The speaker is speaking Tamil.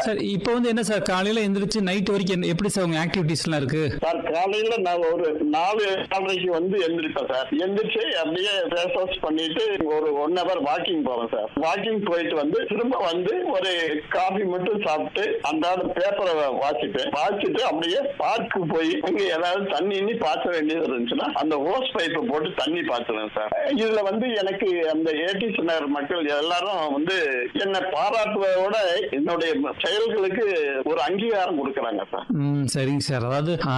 சார் இப்போ வந்து என்ன சார் காலையில எந்திரிச்சு நைட் வரைக்கும் என்ன- எப்படி சார் உங்க ஆக்டிவிட்டிஸ்லாம் இருக்கு சார் காலையில நான் ஒரு நாலு நாலரைக்கு வந்து எந்திரிப்பேன் சார் எந்திரிச்சு அப்படியே ஃபேஸ் வாஷ் பண்ணிட்டு ஒரு ஒன் ஹவர் வாக்கிங் போவேன் சார் வாக்கிங் போயிட்டு வந்து திரும்ப வந்து ஒரு காஃபி மட்டும் சாப்பிட்டு அன்றாட பேப்பரை வாசிப்பேன் வாசிட்டு அப்படியே பார்க்கு போய் அங்க ஏதாவது தண்ணி இன்னி பாய்ச்ச வேண்டியது இருந்துச்சுன்னா அந்த ஹோஸ் பைப்பை போட்டு தண்ணி பாய்ச்சுவேன் சார் இதுல வந்து எனக்கு அந்த ஏடிசி நகர் மக்கள் எல்லாரும் வந்து என்னை பாராட்டுவதோட என்னுடைய செயல்களுக்கு ஒரு அங்கீகாரம் கொடுக்கறாங்க சார் ம் சரிங்க சார் அதாவது